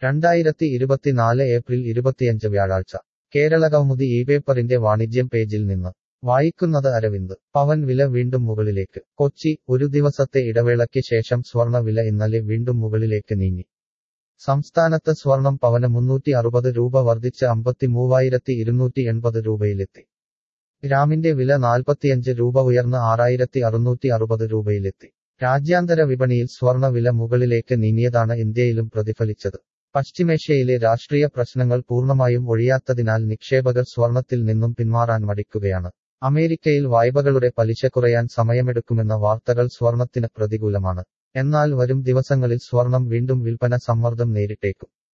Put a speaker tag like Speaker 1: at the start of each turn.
Speaker 1: രണ്ടായിരത്തി ഇരുപത്തിനാല് ഏപ്രിൽ ഇരുപത്തിയഞ്ച് വ്യാഴാഴ്ച കേരള കൗമുദി ഈ പേപ്പറിന്റെ വാണിജ്യം പേജിൽ നിന്ന് വായിക്കുന്നത് അരവിന്ദ് പവൻ വില വീണ്ടും മുകളിലേക്ക് കൊച്ചി ഒരു ദിവസത്തെ ഇടവേളയ്ക്ക് ശേഷം സ്വർണ വില ഇന്നലെ വീണ്ടും മുകളിലേക്ക് നീങ്ങി സംസ്ഥാനത്ത് സ്വർണം പവന് മുന്നൂറ്റി അറുപത് രൂപ വർദ്ധിച്ച് അമ്പത്തി മൂവായിരത്തി ഇരുന്നൂറ്റി എൺപത് രൂപയിലെത്തി ഗ്രാമിന്റെ വില നാൽപ്പത്തിയഞ്ച് രൂപ ഉയർന്ന് ആറായിരത്തി അറുന്നൂറ്റി അറുപത് രൂപയിലെത്തി രാജ്യാന്തര വിപണിയിൽ സ്വർണ വില മുകളിലേക്ക് നീങ്ങിയതാണ് ഇന്ത്യയിലും പ്രതിഫലിച്ചത് പശ്ചിമേഷ്യയിലെ രാഷ്ട്രീയ പ്രശ്നങ്ങൾ പൂർണ്ണമായും ഒഴിയാത്തതിനാൽ നിക്ഷേപകർ സ്വർണത്തിൽ നിന്നും പിന്മാറാൻ മടിക്കുകയാണ് അമേരിക്കയിൽ വായ്പകളുടെ പലിശ കുറയാൻ സമയമെടുക്കുമെന്ന വാർത്തകൾ സ്വർണത്തിന് പ്രതികൂലമാണ് എന്നാൽ വരും ദിവസങ്ങളിൽ സ്വർണം വീണ്ടും വിൽപ്പന സമ്മർദ്ദം നേരിട്ടേക്കും